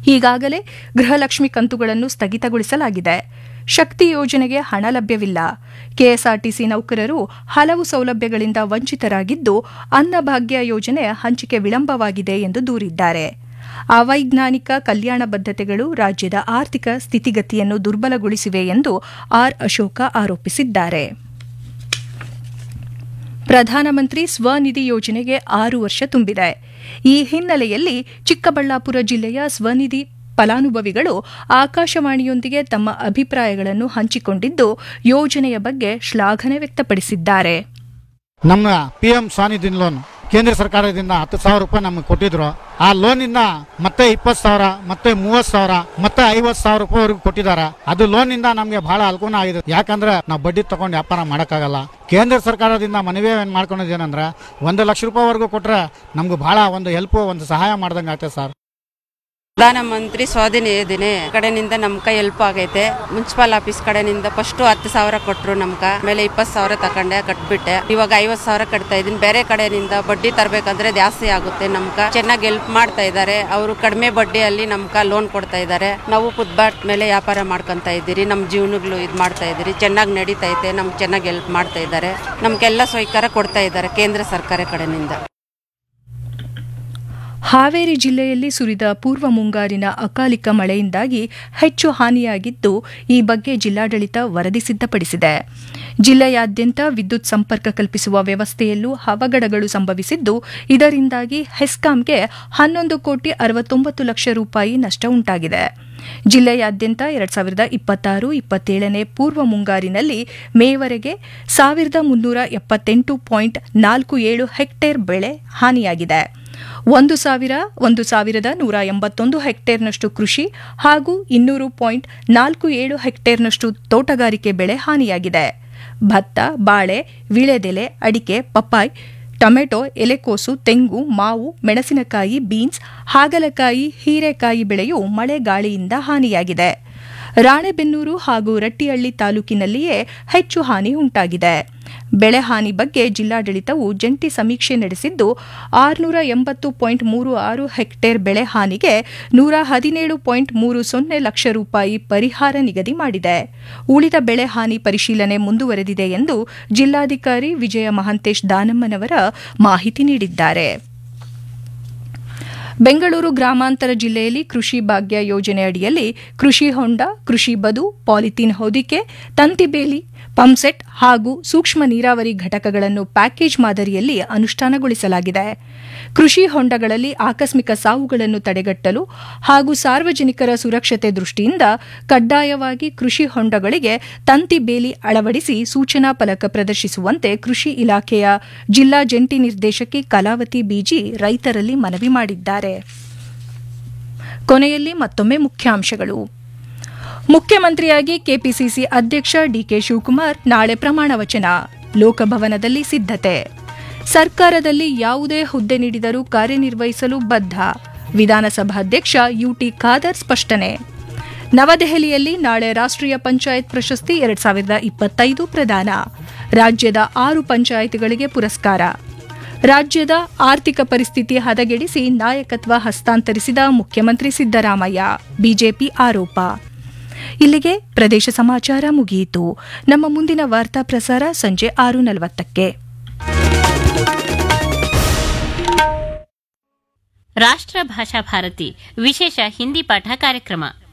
ಈಗಾಗಲೇ ಗೃಹಲಕ್ಷ್ಮಿ ಕಂತುಗಳನ್ನು ಸ್ಥಗಿತಗೊಳಿಸಲಾಗಿದೆ ಶಕ್ತಿ ಯೋಜನೆಗೆ ಹಣ ಲಭ್ಯವಿಲ್ಲ ಕೆಎಸ್ಆರ್ಟಿಸಿ ನೌಕರರು ಹಲವು ಸೌಲಭ್ಯಗಳಿಂದ ವಂಚಿತರಾಗಿದ್ದು ಅನ್ನಭಾಗ್ಯ ಯೋಜನೆ ಹಂಚಿಕೆ ವಿಳಂಬವಾಗಿದೆ ಎಂದು ದೂರಿದ್ದಾರೆ ಅವೈಜ್ಞಾನಿಕ ಕಲ್ಯಾಣ ಬದ್ಧತೆಗಳು ರಾಜ್ಯದ ಆರ್ಥಿಕ ಸ್ಥಿತಿಗತಿಯನ್ನು ದುರ್ಬಲಗೊಳಿಸಿವೆ ಎಂದು ಆರ್ ಅಶೋಕ ಆರೋಪಿಸಿದ್ದಾರೆ ಪ್ರಧಾನಮಂತ್ರಿ ಸ್ವನಿಧಿ ಯೋಜನೆಗೆ ಆರು ವರ್ಷ ತುಂಬಿದೆ ಈ ಹಿನ್ನೆಲೆಯಲ್ಲಿ ಚಿಕ್ಕಬಳ್ಳಾಪುರ ಜಿಲ್ಲೆಯ ಸ್ವನಿಧಿ ಫಲಾನುಭವಿಗಳು ಆಕಾಶವಾಣಿಯೊಂದಿಗೆ ತಮ್ಮ ಅಭಿಪ್ರಾಯಗಳನ್ನು ಹಂಚಿಕೊಂಡಿದ್ದು ಯೋಜನೆಯ ಬಗ್ಗೆ ಶ್ಲಾಘನೆ ವ್ಯಕ್ತಪಡಿಸಿದ್ದಾರೆ ನಮ್ಮ ಪಿ ಎಂ ಸ್ವಾನಿಧಿ ಲೋನ್ ಕೇಂದ್ರ ಸರ್ಕಾರದಿಂದ ಹತ್ತು ಸಾವಿರ ರೂಪಾಯಿ ನಮಗೆ ಕೊಟ್ಟಿದ್ರು ಆ ಲೋನಿಂದ ಮತ್ತೆ ಇಪ್ಪತ್ತು ಸಾವಿರ ಮತ್ತೆ ಮೂವತ್ತು ಸಾವಿರ ಮತ್ತೆ ಐವತ್ತು ಸಾವಿರ ರೂಪಾಯಿವರೆಗೂ ಕೊಟ್ಟಿದ್ದಾರೆ ಅದು ಲೋನಿಂದ ನಮಗೆ ಬಹಳ ಅನುಕೂಲ ಆಗಿದೆ ಯಾಕಂದ್ರೆ ನಾವು ಬಡ್ಡಿ ತಗೊಂಡು ವ್ಯಾಪಾರ ಮಾಡೋಕ್ಕಾಗಲ್ಲ ಕೇಂದ್ರ ಸರ್ಕಾರದಿಂದ ಮನವಿ ಏನು ಮಾಡ್ಕೊಂಡಿದ್ದೇನೆಂದ್ರೆ ಒಂದು ಲಕ್ಷ ರೂಪಾಯಿವರೆಗೂ ಕೊಟ್ರೆ ನಮ್ಗೆ ಬಹಳ ಒಂದು ಹೆಲ್ಪ್ ಒಂದು ಸಹಾಯ ಮಾಡ್ದಂಗೆ ಆಗ್ತದೆ ಸರ್ ಪ್ರಧಾನಮಂತ್ರಿ ಸ್ವಾಧೀನ ಯೋಜನೆ ಕಡೆನಿಂದ ನಮ್ಕ ಹೆಲ್ಪ್ ಆಗೈತೆ ಮುನ್ಸಿಪಲ್ ಆಫೀಸ್ ಕಡೆನಿಂದ ಫಸ್ಟ್ ಹತ್ತು ಸಾವಿರ ಕೊಟ್ರು ನಮ್ಕ ಆಮೇಲೆ ಇಪ್ಪತ್ತು ಸಾವಿರ ತಕೊಂಡೆ ಕಟ್ಬಿಟ್ಟೆ ಇವಾಗ ಐವತ್ತು ಸಾವಿರ ಕಟ್ತಾ ಇದೀನಿ ಬೇರೆ ಕಡೆನಿಂದ ಬಡ್ಡಿ ತರಬೇಕಂದ್ರೆ ಜಾಸ್ತಿ ಆಗುತ್ತೆ ನಮ್ಕ ಚೆನ್ನಾಗಿ ಹೆಲ್ಪ್ ಮಾಡ್ತಾ ಇದ್ದಾರೆ ಅವರು ಕಡಿಮೆ ಬಡ್ಡಿಯಲ್ಲಿ ನಮ್ಕ ಲೋನ್ ಕೊಡ್ತಾ ಇದ್ದಾರೆ ನಾವು ಪುದ್ಬಾಟ್ ಮೇಲೆ ವ್ಯಾಪಾರ ಮಾಡ್ಕೊಂತ ಇದ್ದೀರಿ ನಮ್ಮ ಜೀವನಗಳು ಇದು ಮಾಡ್ತಾ ಇದ್ದೀರಿ ಚೆನ್ನಾಗಿ ನಡೀತಾ ಐತೆ ನಮ್ಗೆ ಚೆನ್ನಾಗಿ ಹೆಲ್ಪ್ ಮಾಡ್ತಾ ಇದ್ದಾರೆ ನಮ್ಗೆಲ್ಲ ಸ್ವೀಕಾರ ಕೊಡ್ತಾ ಇದ್ದಾರೆ ಕೇಂದ್ರ ಸರ್ಕಾರ ಕಡೆನಿಂದ ಹಾವೇರಿ ಜಿಲ್ಲೆಯಲ್ಲಿ ಸುರಿದ ಪೂರ್ವ ಮುಂಗಾರಿನ ಅಕಾಲಿಕ ಮಳೆಯಿಂದಾಗಿ ಹೆಚ್ಚು ಹಾನಿಯಾಗಿದ್ದು ಈ ಬಗ್ಗೆ ಜಿಲ್ಲಾಡಳಿತ ವರದಿ ಸಿದ್ಧಪಡಿಸಿದೆ ಜಿಲ್ಲೆಯಾದ್ಯಂತ ವಿದ್ಯುತ್ ಸಂಪರ್ಕ ಕಲ್ಪಿಸುವ ವ್ಯವಸ್ಥೆಯಲ್ಲೂ ಅವಘಡಗಳು ಸಂಭವಿಸಿದ್ದು ಇದರಿಂದಾಗಿ ಹೆಸ್ಕಾಂಗೆ ಹನ್ನೊಂದು ಕೋಟಿ ಅರವತ್ತೊಂಬತ್ತು ಲಕ್ಷ ರೂಪಾಯಿ ನಷ್ಟ ಉಂಟಾಗಿದೆ ಜಿಲ್ಲೆಯಾದ್ಯಂತ ಎರಡ್ ಸಾವಿರದ ಇಪ್ಪತ್ತಾರು ಇಪ್ಪತ್ತೇಳನೇ ಪೂರ್ವ ಮುಂಗಾರಿನಲ್ಲಿ ಮೇವರೆಗೆ ಸಾವಿರದ ಮುನ್ನೂರ ಎಪ್ಪತ್ತೆಂಟು ಪಾಯಿಂಟ್ ನಾಲ್ಕು ಏಳು ಹೆಕ್ಟೇರ್ ಬೆಳೆ ಹಾನಿಯಾಗಿದೆ ಒಂದು ಸಾವಿರ ಒಂದು ಸಾವಿರದ ನೂರ ಎಂಬತ್ತೊಂದು ಹೆಕ್ಟೇರ್ನಷ್ಟು ಕೃಷಿ ಹಾಗೂ ಇನ್ನೂರು ಪಾಯಿಂಟ್ ನಾಲ್ಕು ಏಳು ಹೆಕ್ಟೇರ್ನಷ್ಟು ತೋಟಗಾರಿಕೆ ಬೆಳೆ ಹಾನಿಯಾಗಿದೆ ಭತ್ತ ಬಾಳೆ ವೀಳೆದೆಲೆ ಅಡಿಕೆ ಪಪ್ಪಾಯ್ ಟೊಮೆಟೊ ಎಲೆಕೋಸು ತೆಂಗು ಮಾವು ಮೆಣಸಿನಕಾಯಿ ಬೀನ್ಸ್ ಹಾಗಲಕಾಯಿ ಹೀರೆಕಾಯಿ ಬೆಳೆಯು ಮಳೆ ಗಾಳಿಯಿಂದ ಹಾನಿಯಾಗಿದೆ ರಾಣೆಬೆನ್ನೂರು ಹಾಗೂ ರಟ್ಟಿಹಳ್ಳಿ ತಾಲೂಕಿನಲ್ಲಿಯೇ ಹೆಚ್ಚು ಹಾನಿ ಉಂಟಾಗಿದೆ ಬೆಳೆ ಹಾನಿ ಬಗ್ಗೆ ಜಿಲ್ಲಾಡಳಿತವು ಜಂಟಿ ಸಮೀಕ್ಷೆ ನಡೆಸಿದ್ದು ಆರುನೂರ ಎಂಬತ್ತು ಪಾಯಿಂಟ್ ಮೂರು ಆರು ಹೆಕ್ಟೇರ್ ಬೆಳೆ ಹಾನಿಗೆ ನೂರ ಹದಿನೇಳು ಪಾಯಿಂಟ್ ಮೂರು ಸೊನ್ನೆ ಲಕ್ಷ ರೂಪಾಯಿ ಪರಿಹಾರ ನಿಗದಿ ಮಾಡಿದೆ ಉಳಿದ ಬೆಳೆ ಹಾನಿ ಪರಿಶೀಲನೆ ಮುಂದುವರೆದಿದೆ ಎಂದು ಜಿಲ್ಲಾಧಿಕಾರಿ ವಿಜಯ ಮಹಾಂತೇಶ್ ದಾನಮ್ಮನವರ ಮಾಹಿತಿ ನೀಡಿದ್ದಾರೆ ಬೆಂಗಳೂರು ಗ್ರಾಮಾಂತರ ಜಿಲ್ಲೆಯಲ್ಲಿ ಕೃಷಿ ಭಾಗ್ಯ ಯೋಜನೆ ಅಡಿಯಲ್ಲಿ ಕೃಷಿ ಹೊಂಡ ಕೃಷಿ ಬದು ಪಾಲಿಥೀನ್ ಹೊದಿಕೆ ತಂತಿಬೇಲಿ ಪಂಪ್ಸೆಟ್ ಹಾಗೂ ಸೂಕ್ಷ್ಮ ನೀರಾವರಿ ಘಟಕಗಳನ್ನು ಪ್ಯಾಕೇಜ್ ಮಾದರಿಯಲ್ಲಿ ಅನುಷ್ಠಾನಗೊಳಿಸಲಾಗಿದೆ ಕೃಷಿ ಹೊಂಡಗಳಲ್ಲಿ ಆಕಸ್ಮಿಕ ಸಾವುಗಳನ್ನು ತಡೆಗಟ್ಟಲು ಹಾಗೂ ಸಾರ್ವಜನಿಕರ ಸುರಕ್ಷತೆ ದೃಷ್ಟಿಯಿಂದ ಕಡ್ಡಾಯವಾಗಿ ಕೃಷಿ ಹೊಂಡಗಳಿಗೆ ತಂತಿ ಬೇಲಿ ಅಳವಡಿಸಿ ಸೂಚನಾ ಫಲಕ ಪ್ರದರ್ಶಿಸುವಂತೆ ಕೃಷಿ ಇಲಾಖೆಯ ಜಿಲ್ಲಾ ಜಂಟಿ ನಿರ್ದೇಶಕಿ ಕಲಾವತಿ ಬಿಜಿ ರೈತರಲ್ಲಿ ಮನವಿ ಮಾಡಿದ್ದಾರೆ ಕೊನೆಯಲ್ಲಿ ಮತ್ತೊಮ್ಮೆ ಮುಖ್ಯಾಂಶಗಳು ಮುಖ್ಯಮಂತ್ರಿಯಾಗಿ ಕೆಪಿಸಿಸಿ ಅಧ್ಯಕ್ಷ ಡಿಕೆ ಶಿವಕುಮಾರ್ ನಾಳೆ ಪ್ರಮಾಣ ವಚನ ಲೋಕಭವನದಲ್ಲಿ ಸಿದ್ಧತೆ ಸರ್ಕಾರದಲ್ಲಿ ಯಾವುದೇ ಹುದ್ದೆ ನೀಡಿದರೂ ಕಾರ್ಯನಿರ್ವಹಿಸಲು ಬದ್ಧ ವಿಧಾನಸಭಾಧ್ಯಕ್ಷ ಯುಟಿ ಖಾದರ್ ಸ್ಪಷ್ಟನೆ ನವದೆಹಲಿಯಲ್ಲಿ ನಾಳೆ ರಾಷ್ಟ್ರೀಯ ಪಂಚಾಯತ್ ಪ್ರಶಸ್ತಿ ಎರಡ್ ಸಾವಿರದ ಇಪ್ಪತ್ತೈದು ಪ್ರದಾನ ರಾಜ್ಯದ ಆರು ಪಂಚಾಯಿತಿಗಳಿಗೆ ಪುರಸ್ಕಾರ ರಾಜ್ಯದ ಆರ್ಥಿಕ ಪರಿಸ್ಥಿತಿ ಹದಗೆಡಿಸಿ ನಾಯಕತ್ವ ಹಸ್ತಾಂತರಿಸಿದ ಮುಖ್ಯಮಂತ್ರಿ ಸಿದ್ದರಾಮಯ್ಯ ಬಿಜೆಪಿ ಆರೋಪ ಇಲ್ಲಿಗೆ ಪ್ರದೇಶ ಸಮಾಚಾರ ಮುಗಿಯಿತು ನಮ್ಮ ಮುಂದಿನ ವಾರ್ತಾ ಪ್ರಸಾರ ಸಂಜೆ ಆರು ನಲವತ್ತಕ್ಕೆ ರಾಷ್ಟ್ರ ಭಾಷಾ ಭಾರತಿ ವಿಶೇಷ ಹಿಂದಿ ಪಾಠ ಕಾರ್ಯಕ್ರಮ